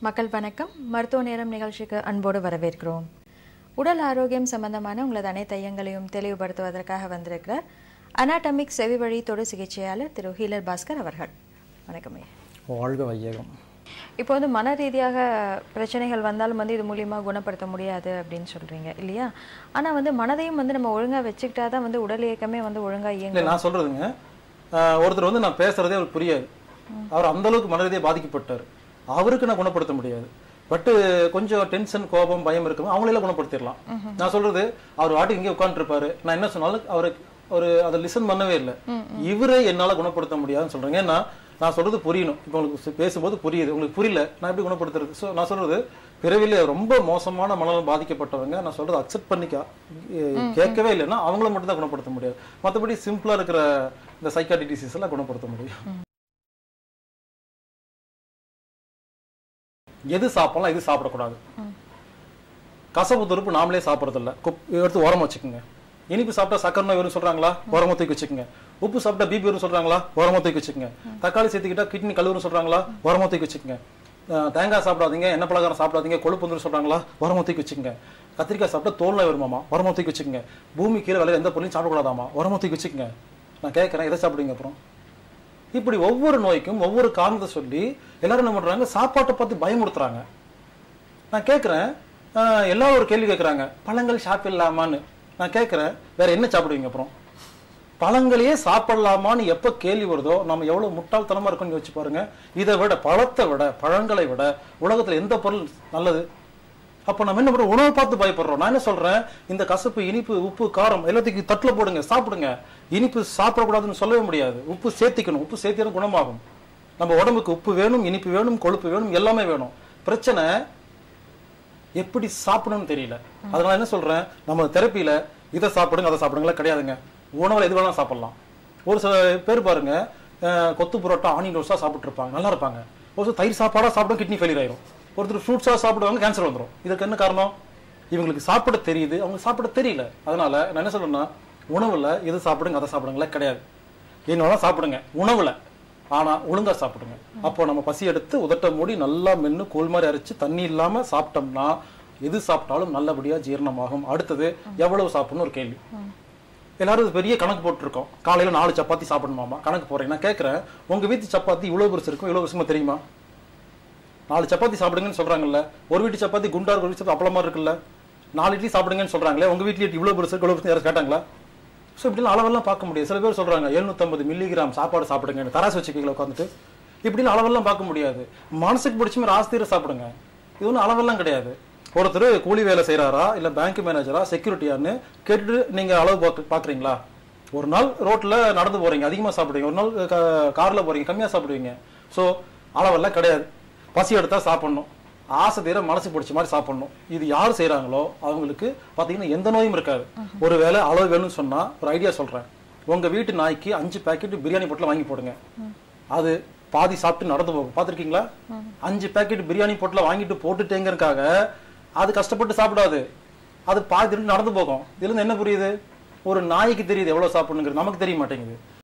மக்கள் வணக்கம் மருத்துவ நேரம் நிகழ்ச்சிக்கு அன்போடு வரவேற்கிறோம் உடல் ஆரோக்கியம் சம்பந்தமான உங்களது அனைத்து ஐயங்களையும் தெளிவுபடுத்துவதற்காக வந்திருக்கிறார் அனாட்டமிக் செவிவழி தொடு சிகிச்சையாளர் திரு ஹீலர் பாஸ்கர் அவர்கள் வணக்கம் ஐயா வாழ்க வையகம் இப்போ வந்து மன ரீதியாக பிரச்சனைகள் வந்தாலும் வந்து இது மூலியமாக குணப்படுத்த முடியாது அப்படின்னு சொல்றீங்க இல்லையா ஆனா வந்து மனதையும் வந்து நம்ம ஒழுங்கா வச்சுக்கிட்டா தான் வந்து உடல் இயக்கமே வந்து ஒழுங்கா இல்லை இயங்கும் நான் சொல்றதுங்க ஆஹ், ஒருத்தர் வந்து நான் பேசுறதே அவருக்கு புரியாது அவர் அந்த அளவுக்கு மனரீதியாக பாதிக்கப்பட்டார் அவருக்கு நான் குணப்படுத்த முடியாது பட் கொஞ்சம் டென்ஷன் கோபம் பயம் இருக்கும் அவங்களெல்லாம் குணப்படுத்திடலாம் நான் சொல்றது அவர் வாட்டுக்கு இங்கே உட்காந்துருப்பாரு நான் என்ன சொன்னாலும் அவருக்கு ஒரு அதை லிசன் பண்ணவே இல்லை இவரே என்னால குணப்படுத்த முடியாதுன்னு சொல்றேங்க ஏன்னா நான் சொல்றது புரியணும் இப்போ உங்களுக்கு சு- பேசும்போது புரியுது உங்களுக்கு புரியல நான் எப்படி குணப்படுத்துறது ஸோ நான் சொல்றது பிறவில ரொம்ப மோசமான மனநலம் பாதிக்கப்பட்டவங்க நான் சொல்றது அக்செப்ட் பண்ணிக்க எ- கேட்கவே இல்லைன்னா அவங்கள மட்டும் தான் குணப்படுத்த முடியாது மற்றபடி சிம்பிளா இருக்கிற இந்த சைக்காட்டிக் டிசீஸ் எல்லாம் குணப்படுத்த முடியும் எது சாப்பிடலாம் எது சாப்பிடக்கூடாது கசப்பு துருப்பு நாமளே சாப்பிட்றது இல்ல குப் எடுத்து உரம் வச்சுக்கோங்க இனிப்பு சாப்பிட்டா சக்கரை நோய் வரும்னு சொல்றாங்களா உரமா தூக்கி வச்சுக்கோங்க உப்பு சாப்பிட்டா பிபி வரும்னு சொல்றாங்களா உரமா தூக்கி வச்சுக்கோங்க தக்காளி சேர்த்துக்கிட்டா கிட்னி கழுவுன்னு சொல்றாங்களா உரமா தூக்கி வச்சுக்கோங்க அஹ் தேங்காய் சாப்பிடாதீங்க எண்ணெய் பலகாரம் சாப்பிடாதீங்க கொழுப்பு வந்துரும் சொல்றாங்களா உரமா தூக்கி வச்சுக்கோங்க கத்திரிக்காய் சாப்பிட்டா தோல் நோய் வருமாமா உரமா தூக்கி வச்சுக்கோங்க பூமி கீழே விளைய எந்த பொருளையும் சாப்பிடக்கூடாதாமா உரமா தூக்கி வச்சுக்கோங்க நான் கேட்கறேன் எதை சாப்பிடுங்க அப்புறம் இப்படி ஒவ்வொரு நோய்க்கும் ஒவ்வொரு காரணத்தை சொல்லி எல்லாரும் என்ன பண்றாங்க சாப்பாட்டை பார்த்து பயமுறுத்துறாங்க நான் கேட்குறேன் எல்லாரும் ஒரு கேள்வி கேட்குறாங்க பழங்கள் சாப்பிடலாமான்னு நான் கேட்குறேன் வேற என்ன சாப்பிடுவீங்க அப்புறம் பழங்களையே சாப்பிடலாமான்னு எப்போ கேள்வி வருதோ நம்ம எவ்வளோ முட்டாள்தனமா இருக்கும்னு வச்சு பாருங்க இதை விட பழத்தை விட பழங்களை விட உலகத்துல எந்த பொருள் நல்லது அப்போ நம்ம என்ன பண்றோம் உணவை பார்த்து பயப்படுறோம் நான் என்ன சொல்றேன் இந்த கசப்பு இனிப்பு உப்பு காரம் எல்லாத்துக்கும் தட்டுல போடுங்க சாப்பிடுங்க இனிப்பு சாப்பிடக்கூடாதுன்னு சொல்லவே முடியாது உப்பு சேர்த்திக்கணும் உப்பு சேர்த்தினா குணமாகும் நம்ம உடம்புக்கு உப்பு வேணும் இனிப்பு வேணும் கொழுப்பு வேணும் எல்லாமே வேணும் பிரச்சனை எப்படி சாப்பிடணும்னு தெரியல அதனால என்ன சொல்றேன் நம்ம தெரப்பியில இதை சாப்பிடுங்க அதை சாப்பிடுங்களா கிடையாதுங்க உணவுல எது வேணாலும் சாப்பிடலாம் ஒரு சில பேர் பாருங்க அஹ், கொத்து புரோட்டா ஆனியன் ரோஸா சாப்பிட்டு இருப்பாங்க நல்லா இருப்பாங்க ஒரு சில தயிர் சாப்பாடா சாப்பிடும் கிட்னி ஃபெயிலியர் ஆயிரும் ஒருத்தர் ஃப்ரூட்ஸா சாப்பிடுவாங்க கேன்சர் வந்துரும் இதுக்கு என்ன காரணம் இவங்களுக்கு சாப்பிட தெரியுது அவங்க சாப்பிட தெரியல அதனால நான் என்ன சொல்றேன்னா உணவுல எது சாப்பிடுங்க அதை சாப்பிடுங்களா கிடையாது என்னோட சாப்பிடுங்க உணவுல ஆனா ஒழுங்கா சாப்பிடுங்க அப்போ நம்ம பசி எடுத்து உதட்ட மூடி நல்லா மென்னு கோல் மாதிரி அரைச்சு தண்ணி இல்லாம சாப்பிட்டோம்னா எது சாப்பிட்டாலும் நல்லபடியா ஜீரணமாகும் அடுத்தது எவ்வளவு சாப்பிடணும் ஒரு கேள்வி எல்லாரும் இது பெரிய கணக்கு போட்டிருக்கோம் காலையில நாலு சப்பாத்தி சாப்பிடணுமாமா கணக்கு போறேன் நான் கேட்கறேன் உங்க வீட்டு சப்பாத்தி இவ்வளவு பெருசு இருக்கும் இவ்வளவு பெருசுமா தெரியுமா நாலு சப்பாத்தி சாப்பிடுங்கன்னு சொல்றாங்கல்ல ஒரு வீட்டு சப்பாத்தி குண்டா இருக்கு ஒரு வீட்டு சப்பாத்தி அப்பளமா இருக்குல்ல நாலு இட்லி சாப்பிடுங்கன்னு சொல்றாங்களே உங்க வீட்ல இவ்வளவு பெருசு இவ்வளவு பெருசு யாராவது கேட்டாங்களா ஸோ இப்படிலாம் அளவெல்லாம் பார்க்க முடியாது சில பேர் சொல்றாங்க 750 மில்லிகிராம் சாப்பாடு சாப்பிடுங்க தராசு வச்சுக்கீங்களா உட்காந்துட்டு இப்படின்னு அளவெல்லாம் பார்க்க முடியாது மனசுக்கு பிடிச்ச மாதிரி ஆஸ்திர சாப்பிடுங்க இது ஒன்றும் அளவெல்லாம் கிடையாது ஒருத்தர் கூலி வேலை செய்றாரா இல்ல பேங்க் மேனேஜரா செக்யூரிட்டியான்னு கேட்டுட்டு நீங்க அளவு பார்க்க பாக்குறீங்களா ஒரு நாள் ரோட்ல நடந்து போறீங்க அதிகமா சாப்பிடுவீங்க ஒரு நாள் க- கார்ல போறீங்க கம்மியா சாப்பிடுவீங்க ஸோ அளவெல்லாம் கிடையாது பசி எடுத்தா சாப்பிடணும் ஆசை தீர மனசு பிடிச்ச மாதிரி சாப்பிடணும் இது யார் செய்றாங்களோ அவங்களுக்கு பாத்தீங்கன்னா எந்த நோயும் இருக்காது ஒருவேளை அளவு வேணும்னு சொன்னா ஒரு ஐடியா சொல்றேன் உங்க வீட்டு நாய்க்கு அஞ்சு பாக்கெட் பிரியாணி பொட்டலம் வாங்கி போடுங்க அது பாதி சாப்பிட்டு நடந்து போகும் பாத்திருக்கீங்களா அஞ்சு பாக்கெட் பிரியாணி பொட்டலம் வாங்கிட்டு போட்டுட்டேங்கிறதுக்காக அது கஷ்டப்பட்டு சாப்பிடாது அது பாதி திருட்டு நடந்து போகும் இதுல இருந்து என்ன புரியுது ஒரு நாய்க்கு தெரியுது எவ்வளவு சாப்பிடணுங்கிறது நமக்கு தெரிய மாட்டேங்குது